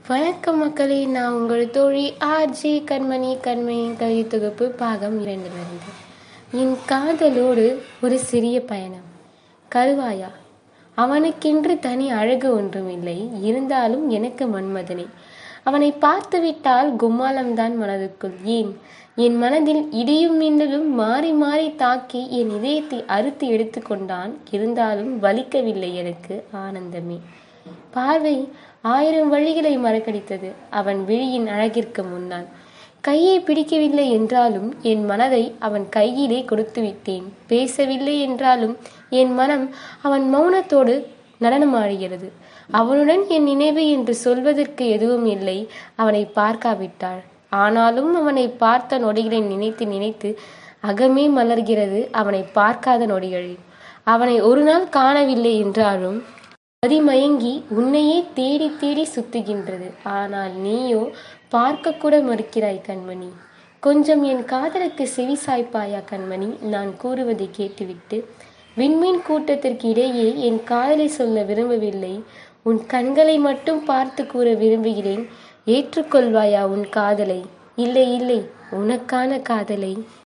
வணக்கம் மக்களே நான் உங்கள் தோழி ஆர்ஜி கண்மணி கண்மையின் கவி தொகுப்பு பாகம் இரண்டிலிருந்து என் காதலோடு ஒரு சிறிய பயணம் கருவாயா அவனுக்கென்று தனி அழகு ஒன்றுமில்லை இருந்தாலும் எனக்கு மன்மதனே அவனை பார்த்துவிட்டால் கும்மாளம்தான் மனதுக்குள் ஏன் என் மனதில் இடியும் மின்னலும் மாறி மாறி தாக்கி என் இதயத்தை அறுத்து எடுத்துக்கொண்டான் இருந்தாலும் வலிக்கவில்லை எனக்கு ஆனந்தமே பார்வை ஆயிரம் வழிகளை மறக்கடித்தது அவன் விழியின் அழகிற்கு முன்னால் கையை பிடிக்கவில்லை என்றாலும் என் மனதை அவன் கையிலே கொடுத்து விட்டேன் பேசவில்லை என்றாலும் என் மனம் அவன் மௌனத்தோடு நடனமாடுகிறது அவனுடன் என் நினைவு என்று சொல்வதற்கு எதுவும் இல்லை அவனை பார்க்காவிட்டாள் ஆனாலும் அவனை பார்த்த நொடிகளை நினைத்து நினைத்து அகமே மலர்கிறது அவனை பார்க்காத நொடிகளில் அவனை ஒரு நாள் காணவில்லை என்றாலும் மதிமயங்கி உன்னையே தேடி தேடி சுத்துகின்றது ஆனால் நீயோ பார்க்க கூட மறுக்கிறாய் கண்மணி கொஞ்சம் என் காதலுக்கு செவி சாய்ப்பாயா கண்மணி நான் கூறுவதை கேட்டுவிட்டு விண்மீன் கூட்டத்திற்கு இடையே என் காதலை சொல்ல விரும்பவில்லை உன் கண்களை மட்டும் பார்த்து கூற விரும்புகிறேன் ஏற்றுக்கொள்வாயா உன் காதலை இல்லை இல்லை உனக்கான காதலை